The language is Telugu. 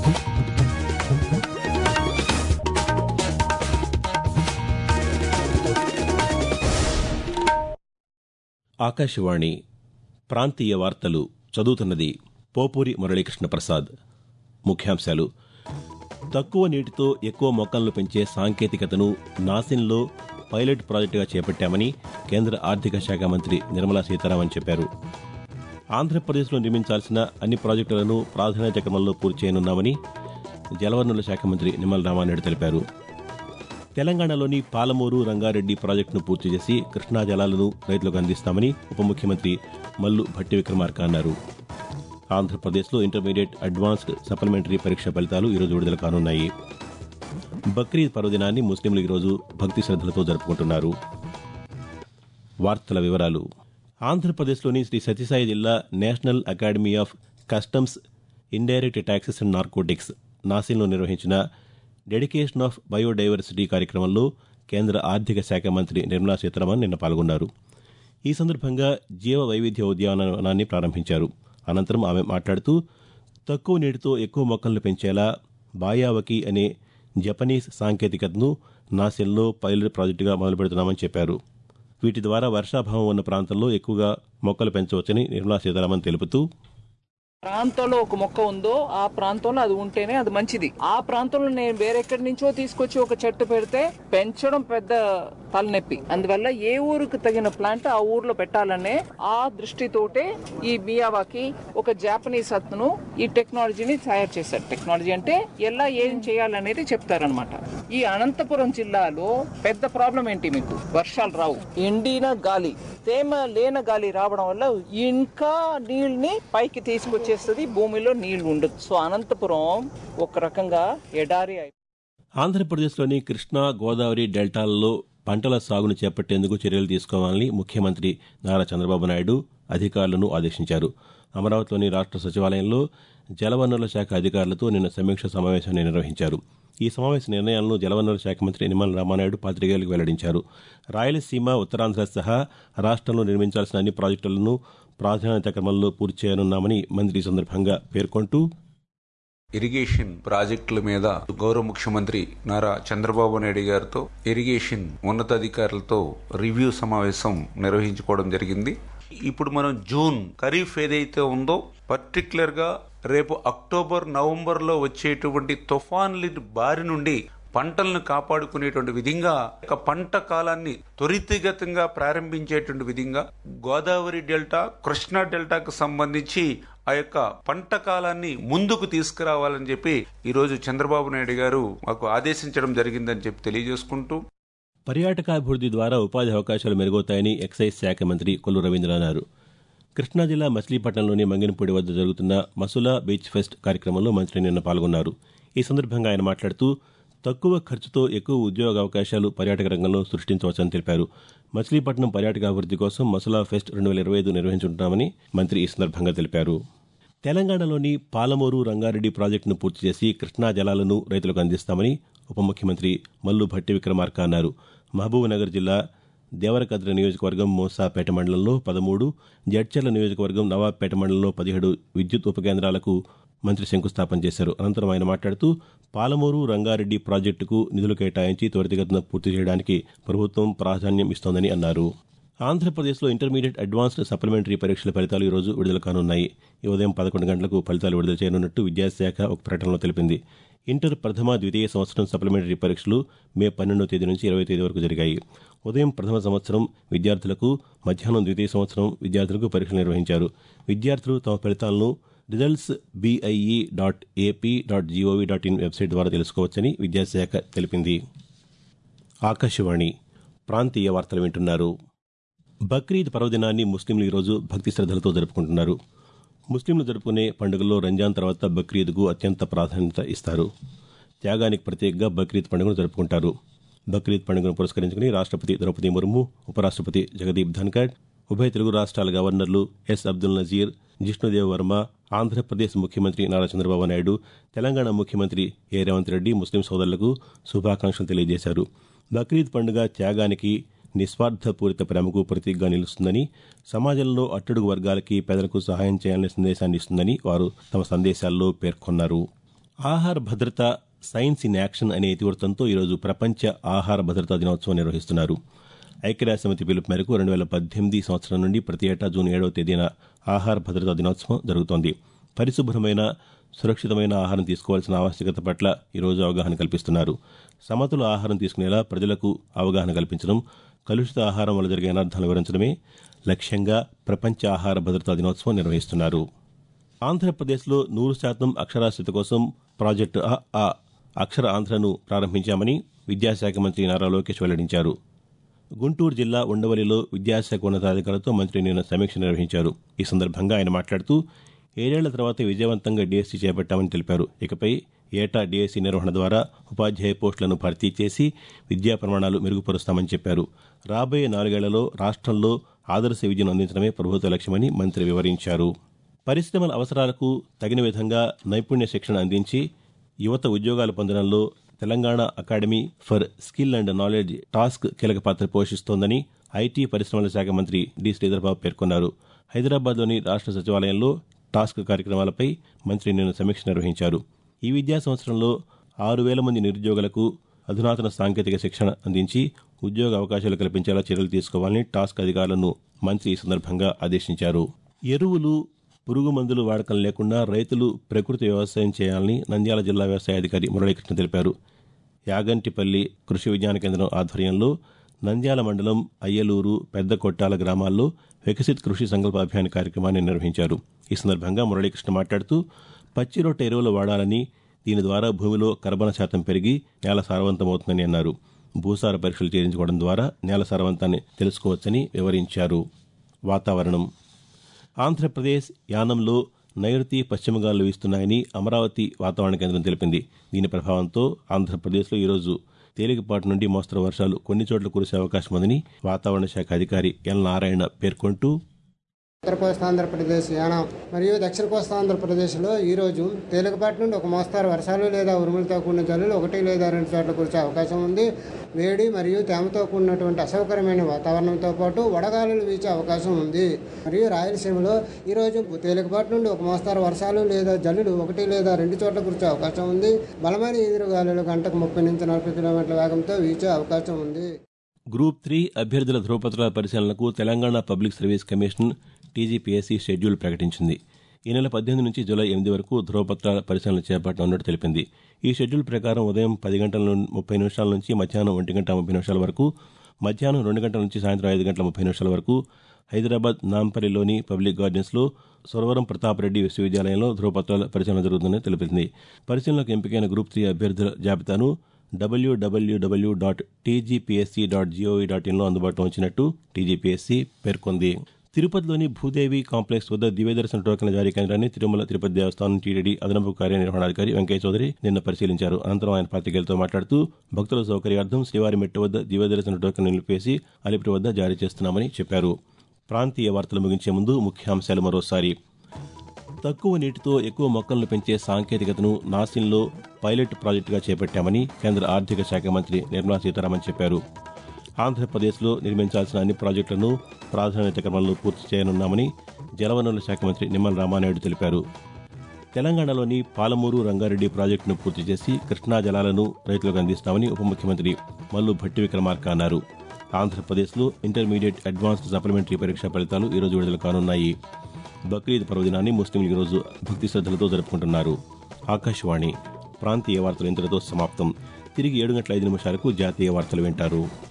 ఆకాశవాణి ప్రాంతీయ వార్తలు చదువుతున్నది పోపూరి మురళీకృష్ణ ప్రసాద్ ముఖ్యాంశాలు తక్కువ నీటితో ఎక్కువ మొక్కలను పెంచే సాంకేతికతను నాసిన్లో పైలట్ ప్రాజెక్టుగా చేపట్టామని కేంద్ర ఆర్థిక శాఖ మంత్రి నిర్మలా సీతారామన్ చెప్పారు ఆంధ్రప్రదేశ్లో నిర్మించాల్సిన అన్ని ప్రాజెక్టులను ప్రాధాన్యత క్రమంలో పూర్తి చేయనున్నామని జలవనరుల శాఖ మంత్రి నిమ్మల రామానాయుడు తెలిపారు తెలంగాణలోని పాలమూరు రంగారెడ్డి ప్రాజెక్టును పూర్తి చేసి కృష్ణా జలాలను రైతులకు అందిస్తామని ఉప ముఖ్యమంత్రి మల్లు భట్టి విక్రమార్క అన్నారు ఆంధ్రప్రదేశ్లో ఇంటర్మీడియట్ అడ్వాన్స్డ్ సప్లిమెంటరీ పరీక్ష ఫలితాలు ఈరోజు విడుదల కానున్నాయి బక్రీద్ పర్వదినాన్ని ముస్లింలు ఈరోజు భక్తి శ్రద్దలతో జరుపుకుంటున్నారు వార్తల వివరాలు ఆంధ్రప్రదేశ్లోని Sri Sathya Sai national academy of customs indirect taxes and narcotics నాసిన్లో నిర్వహించిన డెడికేషన్ ఆఫ్ బయోడైవర్సిటీ కార్యక్రమంలో కేంద్ర ఆర్థిక శాఖ మంత్రి నిర్మలా సీతారామన్ నిన్న పాల్గొన్నారు ఈ సందర్భంగా జీవ వైవిధ్య ఉద్యానవనాన్ని ప్రారంభించారు అనంతరం ఆమె మాట్లాడుతూ తక్కువ నీటితో ఎక్కువ మొక్కలను పెంచేలా బాయావకి అనే జపనీస్ సాంకేతికతను నాసిన్లో పైలట్ ప్రాజెక్టుగా మొదలుపెడుతున్నామని చెప్పారు వీటి ద్వారా వర్షాభావం ఉన్న ప్రాంతంలో ఎక్కువగా మొక్కలు పెంచవచ్చని నిర్మలా సీతారామన్ తెలుపుతూ ప్రాంతంలో ఒక మొక్క ఉందో ఆ ప్రాంతంలో అది ఉంటేనే అది మంచిది ఆ ప్రాంతంలో నేను వేరెక్కడి నుంచో తీసుకొచ్చి ఒక చెట్టు పెడితే పెంచడం పెద్ద తలనొప్పి అందువల్ల ఏ ఊరికి తగిన ప్లాంట్ ఆ ఊర్లో పెట్టాలనే ఆ దృష్టితోటే ఈ మియావాకి ఒక జాపనీస్ అతను ఈ టెక్నాలజీని తయారు చేశారు టెక్నాలజీ అంటే ఎలా ఏం చేయాలనేది చెప్తారనమాట ఈ అనంతపురం జిల్లాలో పెద్ద ప్రాబ్లం ఏంటి మీకు వర్షాలు రావు ఎండిన గాలి తేమ లేన గాలి రావడం వల్ల ఇంకా నీళ్ళని పైకి తీసుకొచ్చేస్తుంది భూమిలో నీళ్లు ఉండదు సో అనంతపురం ఒక రకంగా ఎడారి అయి ఆంధ్రప్రదేశ్లోని కృష్ణా గోదావరి డెల్టాలలో పంటల సాగును చేపట్టేందుకు చర్యలు తీసుకోవాలని ముఖ్యమంత్రి నారా చంద్రబాబు నాయుడు అధికారులను ఆదేశించారు అమరావతిలోని రాష్ట్ర సచివాలయంలో జలవనరుల శాఖ అధికారులతో నిన్న సమీక్ష సమావేశాన్ని నిర్వహించారు ఈ సమావేశ నిర్ణయాలను జలవనరుల శాఖ మంత్రి నిమ్మల రామానాయుడు పాతికేయులకు వెల్లడించారు రాయలసీమ ఉత్తరాంధ్ర సహా రాష్ట్రంలో నిర్మించాల్సిన అన్ని ప్రాజెక్టులను ప్రాధాన్యత క్రమంలో పూర్తి చేయనున్నామని మంత్రి ఈ సందర్భంగా పేర్కొంటూ ఇరిగేషన్ ప్రాజెక్టుల మీద గౌరవ ముఖ్యమంత్రి నారా చంద్రబాబు నాయుడు గారితో ఇరిగేషన్ ఉన్నతాధికారులతో రివ్యూ సమావేశం నిర్వహించుకోవడం జరిగింది ఇప్పుడు మనం జూన్ ఖరీఫ్ ఏదైతే ఉందో పర్టికులర్ గా రేపు అక్టోబర్ నవంబర్ లో వచ్చేటువంటి తుఫాన్ల బారి నుండి పంటలను కాపాడుకునేటువంటి విధంగా ఒక పంట కాలాన్ని త్వరితగతంగా ప్రారంభించేటువంటి విధంగా గోదావరి డెల్టా కృష్ణా డెల్టాకు సంబంధించి ఆ యొక్క పంట కాలాన్ని ముందుకు తీసుకురావాలని చెప్పి ఈరోజు చంద్రబాబు నాయుడు గారు మాకు ఆదేశించడం జరిగిందని చెప్పి తెలియజేసుకుంటూ పర్యాటకాభివృద్ధి ద్వారా ఉపాధి అవకాశాలు మెరుగవుతాయని ఎక్సైజ్ శాఖ మంత్రి కొల్లు రవీంద్ర అన్నారు కృష్ణా జిల్లా మచిలీపట్నంలోని మంగినపూడి వద్ద జరుగుతున్న మసులా బీచ్ ఫెస్ట్ కార్యక్రమంలో మంత్రి నిన్న పాల్గొన్నారు ఈ సందర్భంగా ఆయన మాట్లాడుతూ తక్కువ ఖర్చుతో ఎక్కువ ఉద్యోగ అవకాశాలు పర్యాటక రంగంలో సృష్టించవచ్చని తెలిపారు మచిలీపట్నం పర్యాటక అభివృద్ధి కోసం మసులా ఫెస్ట్ రెండు వేల ఇరవై ఐదు నిర్వహించుంటామని మంత్రి ఈ సందర్భంగా తెలిపారు తెలంగాణలోని పాలమూరు రంగారెడ్డి ప్రాజెక్టును పూర్తి చేసి కృష్ణా జలాలను రైతులకు అందిస్తామని ఉప ముఖ్యమంత్రి మల్లు భట్టి విక్రమార్క అన్నారు మహబూబ్నగర్ జిల్లా దేవరకద్ర నియోజకవర్గం మోసాపేట మండలంలో పదమూడు జడ్చర్ల నియోజకవర్గం నవాబ్పేట మండలంలో పదిహేడు విద్యుత్ ఉపకేంద్రాలకు మంత్రి శంకుస్థాపన చేశారు అనంతరం ఆయన మాట్లాడుతూ పాలమూరు రంగారెడ్డి ప్రాజెక్టుకు నిధులు కేటాయించి త్వరితగతిన పూర్తి చేయడానికి ప్రభుత్వం ప్రాధాన్యం ఇస్తోందని అన్నారు ఆంధ్రప్రదేశ్లో ఇంటర్మీడియట్ అడ్వాన్స్డ్ సప్లిమెంటరీ పరీక్షల ఫలితాలు ఈరోజు విడుదల కానున్నాయి ఈ ఉదయం పదకొండు గంటలకు ఫలితాలు విడుదల చేయనున్నట్టు విద్యాశాఖ ఒక ప్రకటనలో తెలిపింది ఇంటర్ ప్రథమ ద్వితీయ సంవత్సరం సప్లిమెంటరీ పరీక్షలు మే పన్నెండవ తేదీ నుంచి ఇరవై తేదీ వరకు జరిగాయి ఉదయం ప్రథమ సంవత్సరం విద్యార్థులకు మధ్యాహ్నం ద్వితీయ సంవత్సరం విద్యార్థులకు పరీక్షలు నిర్వహించారు విద్యార్థులు తమ ఫలితాలను results BIE dot AP dot GOV dot in website ద్వారా తెలుసుకోవచ్చని విద్యాశాఖ తెలిపింది ఆకాశవాణి ప్రాంతీయ వార్తలు వింటున్నారు బక్రీద్ పర్వదినాన్ని ముస్లింలు ఈరోజు భక్తి శ్రద్దలతో జరుపుకుంటున్నారు ముస్లింలు జరుపుకునే పండుగల్లో రంజాన్ తర్వాత బక్రీద్కు అత్యంత ప్రాధాన్యత ఇస్తారు త్యాగానికి ప్రత్యేకంగా బక్రీద్ పండుగను జరుపుకుంటారు బక్రీద్ పండుగను పురస్కరించుకుని రాష్ట్రపతి ద్రౌపది ముర్ము ఉపరాష్ట్రపతి జగదీప్ ధన్కడ్ ఉభయ తెలుగు రాష్ట్రాల గవర్నర్లు ఎస్ అబ్దుల్ నజీర్ జిష్ణుదేవ్ వర్మ ఆంధ్రప్రదేశ్ ముఖ్యమంత్రి నారా చంద్రబాబు నాయుడు తెలంగాణ ముఖ్యమంత్రి ఏ రేవంత్ రెడ్డి ముస్లిం సోదరులకు శుభాకాంక్షలు తెలియజేశారు బక్రీద్ పండుగ త్యాగానికి నిస్వార్థపూరిత ప్రేమకు ప్రతీకగా నిలుస్తుందని సమాజంలో అట్టడుగు వర్గాలకి పేదలకు సహాయం చేయాలనే సందేశాన్ని ఇస్తుందని వారు తమ సందేశాల్లో పేర్కొన్నారు ఆహార భద్రత సైన్స్ ఇన్ యాక్షన్ అనే ఇతివృత్తంతో ఈరోజు ప్రపంచ ఆహార భద్రతా దినోత్సవం నిర్వహిస్తున్నారు ఐక్యరాజ్య సమితి పిలుపు మేరకు రెండు వేల పద్దెనిమిది సంవత్సరం నుండి ప్రతి ఏటా జూన్ ఏడవ తేదీన ఆహార భద్రతా దినోత్సవం జరుగుతోంది పరిశుభ్రమైన సురక్షితమైన ఆహారం తీసుకోవాల్సిన ఆవశ్యకత పట్ల ఈరోజు అవగాహన కల్పిస్తున్నారు సమతుల ఆహారం తీసుకునేలా ప్రజలకు అవగాహన కల్పించడం కలుషిత ఆహారం వల్ల జరిగే అనర్థాలు వివరించడమే లక్ష్యంగా ప్రపంచ ఆహార భద్రతా దినోత్సవం నిర్వహిస్తున్నారు ఆంధ్రప్రదేశ్లో నూరు శాతం అక్షరాస్యత కోసం ప్రాజెక్టు అ ఆ అక్షర ఆంధ్రను ప్రారంభించామని విద్యాశాఖ మంత్రి నారా లోకేష్ వెల్లడించారు గుంటూరు జిల్లా ఉండవల్లిలో విద్యాశాఖ ఉన్నతాధికారులతో మంత్రి నిన్న సమీక్ష నిర్వహించారు ఈ సందర్భంగా ఆయన మాట్లాడుతూ ఏడేళ్ల తర్వాత విజయవంతంగా డీఎస్సీ చేపట్టామని తెలిపారు ఇకపై ఏటా డీఎస్సీ నిర్వహణ ద్వారా ఉపాధ్యాయ పోస్టులను భర్తీ చేసి విద్యా ప్రమాణాలు మెరుగుపరుస్తామని చెప్పారు రాబోయే నాలుగేళ్లలో రాష్ట్రంలో ఆదర్శ విద్యను అందించడమే ప్రభుత్వ లక్ష్యమని మంత్రి వివరించారు పరిశ్రమల అవసరాలకు తగిన విధంగా నైపుణ్య శిక్షణ అందించి యువత ఉద్యోగాలు పొందడంలో Telangana academy for skill and knowledge TASK కీలక పాత్ర పోషిస్తోందని ఐటీ పరిశ్రమల శాఖ మంత్రి డి శ్రీధర్బాబు పేర్కొన్నారు హైదరాబాద్లోని రాష్ట్ర సచివాలయంలో టాస్క్ కార్యక్రమాలపై మంత్రి నిన్న సమీక్ష నిర్వహించారు ఈ విద్యా సంవత్సరంలో ఆరు వేల మంది నిరుద్యోగులకు అధునాతన సాంకేతిక శిక్షణ అందించి ఉద్యోగ అవకాశాలు కల్పించేలా చర్యలు తీసుకోవాలని టాస్క్ అధికారులను మంత్రి ఈ సందర్భంగా ఆదేశించారు ఎరువులు పురుగు మందులు వాడకం లేకుండా రైతులు ప్రకృతి వ్యవసాయం చేయాలని నంద్యాల జిల్లా వ్యవసాయ అధికారి మురళీకృష్ణ తెలిపారు యాగంటిపల్లి కృషి విజ్ఞాన కేంద్రం ఆధ్వర్యంలో నంద్యాల మండలం అయ్యలూరు పెద్ద కొట్టాల గ్రామాల్లో వికసిత్ కృషి సంకల్ప అభియాన్ కార్యక్రమాన్ని నిర్వహించారు ఈ సందర్భంగా మురళీకృష్ణ మాట్లాడుతూ పచ్చిరొట్ట ఎరువులు వాడాలని దీని ద్వారా భూమిలో కర్బన శాతం పెరిగి నేల సారవంతమవుతుందని అన్నారు భూసార పరీక్షలు చేయించుకోవడం ద్వారా నేల సారవంతాన్ని తెలుసుకోవచ్చని వివరించారు వాతావరణం ఆంధ్రప్రదేశ్ యానంలో నైరుతి పశ్చిమ గాలులు వీస్తున్నాయని అమరావతి వాతావరణ కేంద్రం తెలిపింది దీని ప్రభావంతో ఆంధ్రప్రదేశ్లో ఈరోజు తేలికపాటి నుండి మోస్తరు వర్షాలు కొన్ని చోట్ల కురిసే అవకాశం ఉందని వాతావరణ శాఖ అధికారి ఎల్ నారాయణ పేర్కొంటూ ఉత్తర కోస్తాంధ్రప్రదేశ్ యానం మరియు దక్షిణ కోస్తాంధ్రప్రదేశ్లో ఈ రోజు తేలికపాటి నుండి ఒక మోస్తారు వర్షాలు లేదా ఉరుములతో కూడిన జల్లులు ఒకటి లేదా రెండు చోట్ల కురిసే అవకాశం ఉంది వేడి మరియు తేమతో కూడినటువంటి అసౌకర్యమైన వాతావరణంతో పాటు వడగాలులు వీచే అవకాశం ఉంది మరియు రాయలసీమలో ఈ రోజు తేలికపాటి నుండి ఒక మోస్తారు వర్షాలు లేదా జల్లులు ఒకటి లేదా రెండు చోట్ల కురిసే అవకాశం ఉంది బలమైన ఎదురుగాలులు గంటకు ముప్పై నుంచి నలభై కిలోమీటర్ల వేగంతో వీచే అవకాశం ఉంది గ్రూప్ త్రీ అభ్యర్థుల ధృవపత్రాల పరిశీలనకు Telangana public service commission TGPSC schedule ప్రకటించింది ఈ నెల పద్దెనిమిది నుంచి జూలై ఎనిమిది వరకు ధృవపత్రాల పరిశీలన చేపట్టనున్నట్టు తెలిపింది ఈ షెడ్యూల్ ప్రకారం ఉదయం పది గంటల నుండి ముప్పై నిమిషాల నుంచి మధ్యాహ్నం ఒంటి గంట ముప్పై నిమిషాల వరకు మధ్యాహ్నం రెండు గంటల నుంచి సాయంత్రం ఐదు గంటల ముప్పై నిమిషాల వరకు హైదరాబాద్ నాంపల్లిలోని పబ్లిక్ గార్డెన్స్లో సురవరం ప్రతాపరెడ్డి విశ్వవిద్యాలయంలో ధృవపత్రాల పరిశీలన జరుగుతుందని తెలిపింది పరిశీలనకు ఎంపికైన గ్రూప్ త్రీ అభ్యర్థుల జాబితాను WWW dot TGPSC dot GOV dot ఇన్లో అందుబాటులో ఉంచినట్టు టీజీపీఎస్సీ పేర్కొంది తిరుపతిలోని భూదేవి కాంప్లెక్స్ వద్ద దివ్యదర్శన టోకెన్ల జారీ కేంద్రాన్ని తిరుమల తిరుపతి దేవస్థానం టీడీడీ అదనపు కార్యనిర్వహణాధికారి వెంకయ్య చౌదరి నిన్న పరిశీలించారు అనంతరం ఆయన పాతికేయులతో మాట్లాడుతూ భక్తుల సౌకర్యార్థం శ్రీవారి మెట్టు వద్ద దివ్యదర్శన టోకెన్ నిలిపేసి అలిపిరి వద్ద జారీ చేస్తున్నామని చెప్పారు ప్రాంతీయ వార్తలు ముగించే ముందు ముఖ్యాంశాలు మరోసారి తక్కువ నీటితో ఎక్కువ మొక్కలను పెంచే సాంకేతికతను నాసిన్లో పైలట్ ప్రాజెక్టుగా చేపట్టామని కేంద్ర ఆర్థిక శాఖ మంత్రి నిర్మలా సీతారామన్ చెప్పారు ఆంధ్రప్రదేశ్లో నిర్మించాల్సిన అన్ని ప్రాజెక్టులను ప్రాధాన్యత క్రమంలో పూర్తి చేయనున్నామని జలవనరుల శాఖ మంత్రి నిమ్మల రామానాయుడు తెలిపారు తెలంగాణలోని పాలమూరు రంగారెడ్డి ప్రాజెక్టును పూర్తి చేసి కృష్ణా జలాలను రైతులకు అందిస్తామని ఉప ముఖ్యమంత్రి మల్లు భట్టి విక్రమార్క అన్నారు ఆంధ్రప్రదేశ్లో ఇంటర్మీడియట్ అడ్వాన్స్డ్ సప్లిమెంటరీ పరీక్షా ఫలితాలు ఈరోజు విడుదల కానున్నాయి బక్రీద్ పర్వదినాన్ని ముస్లింలు ఈరోజు భక్తి శ్రద్దలతో జరుపుకుంటున్నారు ఆకాశవాణి ప్రాంతీయ వార్తలు ఇంతటితో సమాప్తం తిరిగి ఏడు గంటల ఐదు నిమిషాలకు జాతీయ వార్తలు వింటారు